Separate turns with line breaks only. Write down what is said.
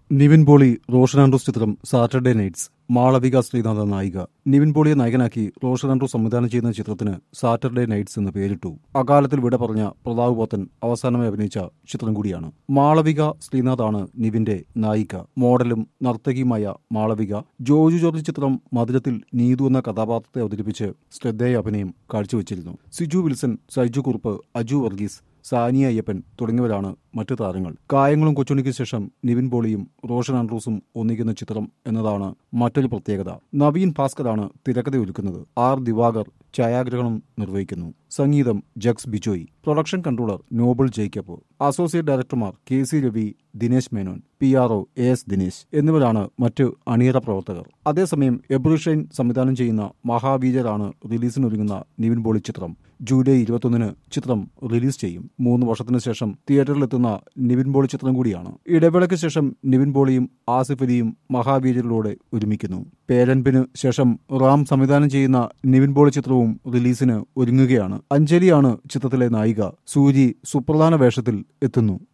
നിവിൻ പോളി റോഷൻ ആൻഡ്രൂസ് ചിത്രം Saturday nights Malavika Sreenath നായിക നിവിൻ പോളിയെ നായകനാക്കി റോഷൻ ആൻഡ്രൂസ് സംവിധാനം ചെയ്യുന്ന ചിത്രത്തിന് സാറ്റർഡേ നൈറ്റ്സ് എന്ന് പേരിട്ടു അകാലത്തിൽ വിട പറഞ്ഞ പ്രതാപ് പോത്തൻ അവസാനമായി അഭിനയിച്ച ചിത്രം കൂടിയാണ് മാളവിക ശ്രീനാഥാണ് നിവിന്റെ നായിക മോഡലും നർത്തകിയുമായ മാളവിക ജോജു ജോർജ് ചിത്രം മധുരത്തിൽ നീതു എന്ന കഥാപാത്രത്തെ അവതരിപ്പിച്ച് ശ്രദ്ധേയ അഭിനയം കാഴ്ചവെച്ചിരുന്നു സിജു വിൽസൺ സൈജു കുറുപ്പ് അജു വർഗീസ് സാനിയ അയ്യപ്പൻ തുടങ്ങിയവരാണ് മറ്റു താരങ്ങൾ കായങ്ങളും കൊച്ചുണിക്ക് ശേഷം നിവിൻ പോളിയും റോഷൻ ആൻഡ്രൂസും ഒന്നിക്കുന്ന ചിത്രം എന്നതാണ് മറ്റൊരു പ്രത്യേകത നവീൻ ഭാസ്കറാണ് തിരക്കഥ ഒരുക്കുന്നത് ആർ ദിവാകർ ഛായാഗ്രഹണം നിർവഹിക്കുന്നു സംഗീതം Jakes Bejoy production controller Noble Jacob associate ഡയറക്ടർമാർ K C Ravi Dinesh Menon P R O A S Dinesh എന്നിവരാണ് മറ്റ് അണിയറ പ്രവർത്തകർ അതേസമയം എബ്രുഷൈൻ സംവിധാനം ചെയ്യുന്ന മഹാവീരരാണ് റിലീസിനൊരുങ്ങുന്ന നിവിൻ പോളി ചിത്രം ജൂലൈ ഇരുപത്തൊന്നിന് ചിത്രം റിലീസ് ചെയ്യും മൂന്ന് വർഷത്തിനു ശേഷം തിയേറ്ററിലെത്തുന്ന നിവിൻ പോളി ചിത്രം കൂടിയാണ് ഇടവേളയ്ക്ക് ശേഷം നിവിൻ പോളിയും ആസിഫ് അലിയും മഹാവീരരിലൂടെ ഒരുമിക്കുന്നു പേരൻപിന് ശേഷം റാം സംവിധാനം ചെയ്യുന്ന നിവിൻ പോളി ചിത്രവും റിലീസിന് ഒരുങ്ങുകയാണ് അഞ്ജലിയാണ് ചിത്രത്തിലെ നായിക സൂരി സുപ്രധാന വേഷത്തിൽ എത്തുന്നു